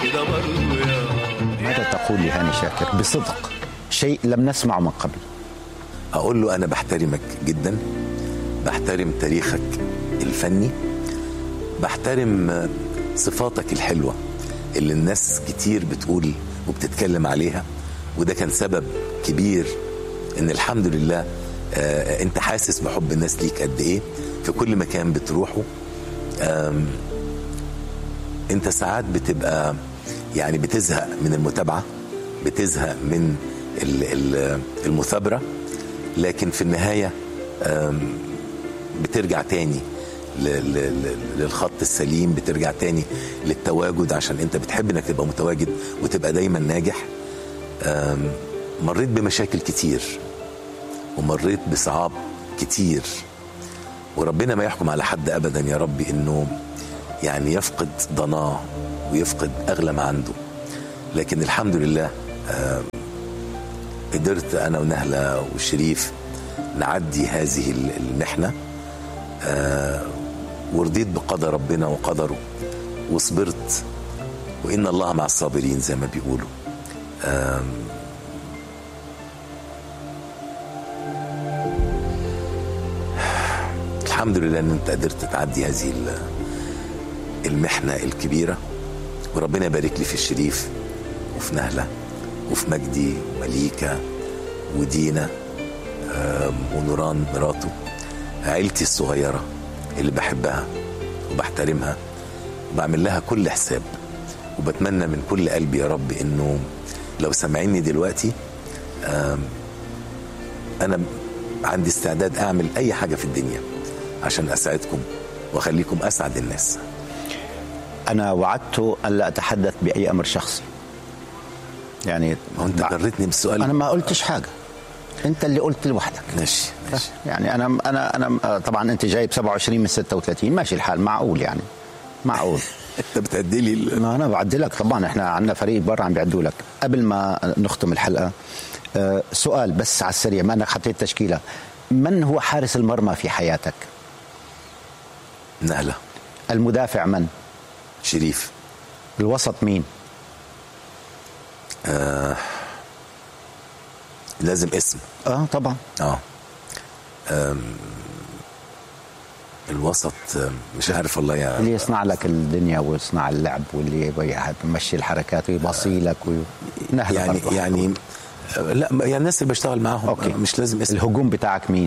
ده برضه يا ماذا تقول لهاني شاكر بصدق شيء لم نسمعه من قبل اقول له انا بحترمك جدا بحترم تاريخك الفني بحترم صفاتك الحلوه اللي الناس كتير بتقول وبتتكلم عليها وده كان سبب كبير ان الحمد لله آه انت حاسس بحب الناس ليك قد ايه في كل مكان بتروحه آم، انت ساعات بتبقى يعني بتزهق من المتابعه بتزهق من ال- ال- المثابره لكن في النهايه آم، بترجع تاني ل- ل- ل- للخط السليم بترجع تاني للتواجد عشان انت بتحب انك تبقى متواجد وتبقى دايما ناجح آم، مريت بمشاكل كتير ومريت بصعاب كتير وربنا ما يحكم على حد ابدا يا رب انه يعني يفقد ضناه ويفقد اغلى ما عنده لكن الحمد لله آم، قدرت انا ونهله وشريف نعدي هذه ال- المحنه آه، ورضيت بقدر ربنا وقدره وصبرت وان الله مع الصابرين زي ما بيقولوا آم، الحمد لله ان انت قدرت تعدي هذه ال- المحنه الكبيره وربنا يبارك لي في الشريف وفي نهله وفي مجدي ومليكه ودينا آم، ونوران مراته عيلتي الصغيره اللي بحبها وبحترمها وبعمل لها كل حساب وبتمنى من كل قلبي يا رب انه لو سامعيني دلوقتي آم، انا عندي استعداد اعمل اي حاجه في الدنيا عشان اساعدكم واخليكم اسعد الناس انا وعدت ان لا اتحدث باي امر شخصي يعني ما هو انت جريتني بالسؤال انا ما قلتش حاجه انت اللي قلت لوحدك ماشي ماشي يعني انا انا انا طبعا انت جايب 27 من 36 ماشي الحال معقول يعني معقول انت بتعدي لي ال- ما انا بعدي لك طبعا احنا عندنا فريق برا عم بيعدوا لك قبل ما نختم الحلقه آه، سؤال بس على السريع ما انك حطيت تشكيله من هو حارس المرمى في حياتك نهله المدافع من شريف الوسط مين لازم اسم اه طبعا اه أم، الوسط أم، مش عارف والله يا اللي يصنع لك الدنيا ويصنع اللعب واللي يمشي الحركات ويبصي لك ونهلا يعني برضه. يعني آه، لا يعني الناس اللي بشتغل معاهم أوكي. أوكي. مش لازم اسم الهجوم بتاعك مين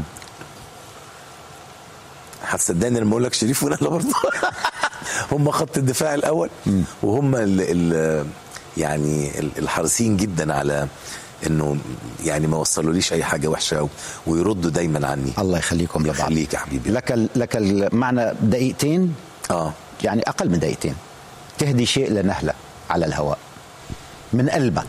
هتصدقني لما اقول لك شريف ونهله برضه هم خط الدفاع الاول وهم ال ال يعني ال- الحريصين جدا على انه يعني ما وصلوليش اي حاجه وحشه ويردوا دايما عني الله يخليكم الله لبعض يخليك يا حبيبي لك ال- لك المعنى دقيقتين اه يعني اقل من دقيقتين تهدي شيء لنهله على الهواء من قلبك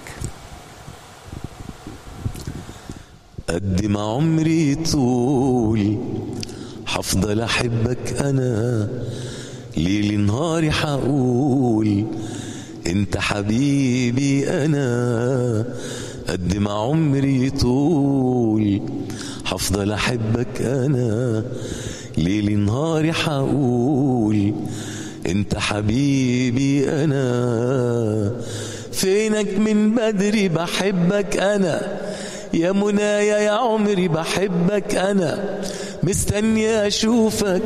قد ما عمري طول حفضل احبك انا ليل نهاري حقول انت حبيبي انا قد ما عمري طول حفضل احبك انا ليل نهاري حقول انت حبيبي انا فينك من بدري بحبك انا يا منايا يا عمري بحبك انا مستني اشوفك